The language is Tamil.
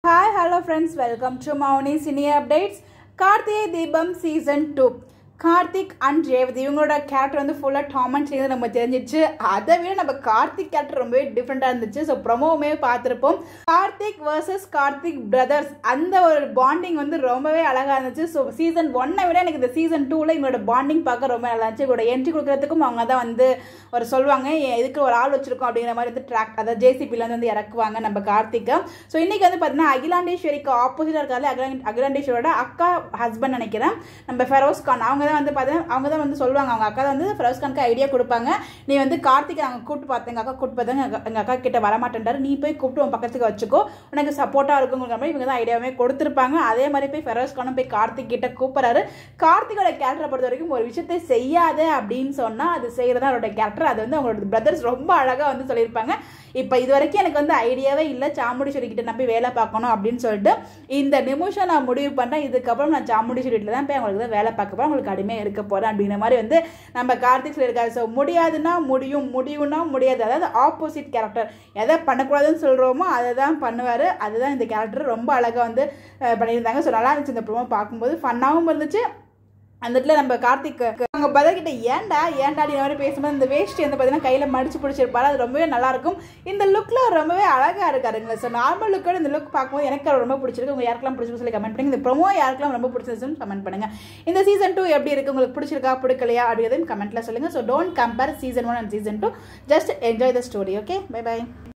hi hello friends welcome to Mouni cine updates Karthigai Deepam season two Karthik and Revathi இவங்களோட கேரக்டர் வந்து ஃபுல்லாக டாம் அண்ட் சேர்ந்து நம்ம தெரிஞ்சிச்சு அதை விட நம்ம கார்த்திக் கேரக்டர் ரொம்பவே டிஃப்ரெண்ட்டாக இருந்துச்சு ஸோ ப்ரொமோவுமே பார்த்துருப்போம் கார்த்திக் வர்சஸ் கார்த்திக் பிரதர்ஸ் அந்த ஒரு பாண்டிங் வந்து ரொம்பவே அழகாக இருந்துச்சு ஸோ சீசன் ஒன்னை விட எனக்கு இந்த சீசன் டூவில் இவங்களோட பாண்டிங் பார்க்க ரொம்ப நல்லா இருந்துச்சு இவங்களோட என்ட்ரி கொடுக்குறதுக்கும் அவங்க தான் வந்து ஒரு சொல்லுவாங்க "ஏன் இதுக்கு ஒரு ஆள் வச்சிருக்கோம் அப்படிங்கிற மாதிரி வந்து ட்ராக் அதாவது ஜேசிபியில் வந்து இறக்குவாங்க நம்ம கார்த்திகை ஸோ இன்றைக்கி வந்து பார்த்தீங்கன்னா அகிலாண்டேஸ்வரிக்கு ஆப்போசிட்டாக இருக்காது அகிலா அகிலாண்டேஸ்வரோட அக்கா ஹஸ்பண்ட் நினைக்கிறேன் நம்ம ஃபெரோஸ் கான் அவங்க தான் வந்து பார்த்தீங்கன்னா அவங்க தான் வந்து சொல்லுவாங்க அவங்க அக்கா தான் வந்து ஃபெரோஸ் கானுக்கு ஐடியா கொடுப்பாங்க நீ வந்து கார்த்திகை நாங்கள் கூப்பிட்டு பார்த்தேன் எங்கள் அக்கா கூப்பிட்டு பார்த்தாங்க எங்கள் எங்கள் அக்கா கிட்ட வரமாட்டேன்டாரு நீ போய் கூப்பிட்டு உன் பக்கத்துக்கு வச்சுக்கோ உனக்கு சப்போர்ட்டாக இருக்குங்கிற மாதிரி இவங்க தான் ஐடியாவே கொடுத்துருப்பாங்க அதே மாதிரி போய் ஃபெரோஸ் கானும் போய் கார்த்திக் கிட்ட கூப்பிட்றாரு கார்த்திகோட கேரக்டரை பொறுத்த வரைக்கும் ஒரு விஷயத்தை செய்யாத அப்படின்னு சொன்னால் அது செய்கிறதா அவரோட கேரக்டர் அது வந்து அவங்களோட பிரதர்ஸ் ரொம்ப அழகாக வந்து சொல்லியிருப்பாங்க இப்போ இது வரைக்கும் எனக்கு வந்து ஐடியாவே இல்லை சாமுண்டீஸ்வரி கிட்ட நான் போய் வேலை பார்க்கணும் அப்படின்னு சொல்லிட்டு இந்த நிமிஷம் நான் முடிவு பண்ணுறேன் இதுக்கப்புறம் நான் சாமுண்டீஸ்வரி வீட்டில் தான் போய் அவங்களுக்கு தான் வேலை பார்க்க போகிறேன் அவங்களுக்கு அடிமையாக இருக்க போகிறேன் அப்படிங்கிற மாதிரி வந்து நம்ம கார்த்திக் சொல்லியிருக்காரு ஸோ முடியாதுன்னா முடியும் முடியும்னா முடியாது அதாவது ஆப்போசிட் கேரக்டர் எதை பண்ணக்கூடாதுன்னு சொல்கிறோமோ அதை தான் பண்ணுவார் அதுதான் இந்த கேரக்டர் ரொம்ப அழகாக வந்து அஹ், பண்ணியிருந்தாங்க ஸோ நல்லா இருந்துச்சு இந்த ப்ரோமோ பார்க்கும்போது ஃபன்னாகவும் இருந்துச்சு அந்த இடத்துல நம்ம கார்த்திக் அவங்க பதில்கிட்ட ஏன்டா ஏன்டா இந்த மாதிரி பேசும்போது இந்த வேஷ்டி வந்து பார்த்தீங்கன்னா கையில் மடிச்சு பிடிச்சிருப்பாரு அது ரொம்பவே நல்லா இருக்கும் இந்த லுக்கில் ரொம்பவே அழகாக இருக்காருங்க ஸோ நார்மல் லுக்கோட இந்த லுக் பார்க்கும்போது எனக்கு அது ரொம்ப பிடிச்சிருக்கு உங்க யாருக்கெல்லாம் பிடிச்சிருக்கு சொல்லி கமெண்ட் பண்ணுங்க இந்த ப்ரோமோ யாருக்கெல்லாம் ரொம்ப பிடிச்சிருந்துச்சுன்னு கமெண்ட் பண்ணுங்க இந்த சீசன் டூ எப்படி இருக்கு உங்களுக்கு பிடிச்சிருக்கா பிடிக்கலையா அப்படிங்கிறதையும் கமெண்ட்ல சொல்லுங்க so don't compare season one and season two just enjoy the story okay bye by